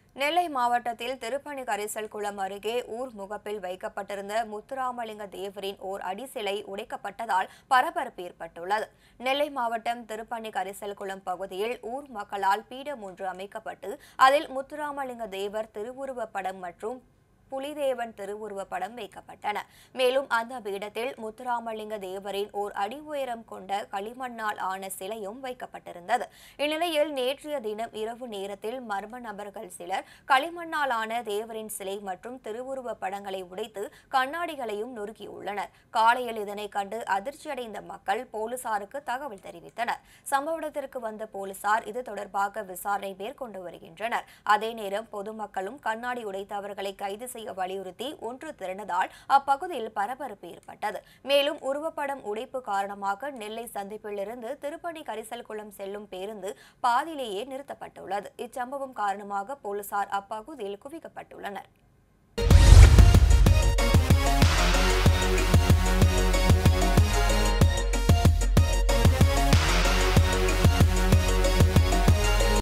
நெல்லை மாவட்டத்தில் திருப்பணி கரிசல் குளம் அருகே ஊர் முகப்பில் வைக்கப்பட்டிருந்த முத்துராமலிங்க தேவரின் ஓர் அடிசிலை உடைக்கப்பட்டதால் பரபரப்பு ஏற்பட்டுள்ளது நெல்லை மாவட்டம் திருப்பணி கரிசல் குளம் பகுதியில் ஊர் மக்களால் பீடம் ஒன்று அமைக்கப்பட்டு அதில் முத்துராமலிங்க தேவர் திருவுருவப் படம் மற்றும் புலிதேவன் திருவுருவப் படம் வைக்கப்பட்டன மேலும் அந்த பீடத்தில் முத்துராமலிங்க தேவரின் ஓர் அடி உயரம் கொண்ட களிமண்ணால் ஆன சிலையும் வைக்கப்பட்டிருந்தது இந்நிலையில் நேற்றைய தினம் இரவு நேரத்தில் மர்ம நபர்கள் சிலர் களிமண்ணால் ஆன தேவரின் சிலை மற்றும் திருவுருவப் படங்களை உடைத்து கண்ணாடிகளையும் நொறுக்கியுள்ளனர் காலையில் இதனை கண்டு அதிர்ச்சியடைந்த மக்கள் போலீசாருக்கு தகவல் தெரிவித்தனர் சம்பவ இடத்திற்கு வந்த போலீசார் இது தொடர்பாக விசாரணை மேற்கொண்டு வருகின்றனர் அதே நேரம் பொதுமக்களும் கண்ணாடி உடைத்தவர்களை கைது செய்ய வலியுறுத்தி ஒன்று திரண்டதால் அப்பகுதியில் பரபரப்பு ஏற்பட்டது மேலும் உருவப்படம் உடைப்பு காரணமாக நெல்லை சந்திப்பிலிருந்து திருப்பணி கரிசல் குளம் செல்லும் பேருந்து பாதியிலேயே நிறுத்தப்பட்டுள்ளது இச்சம்பவம் காரணமாக போலீசார் அப்பகுதியில் குவிக்கப்பட்டுள்ளனர்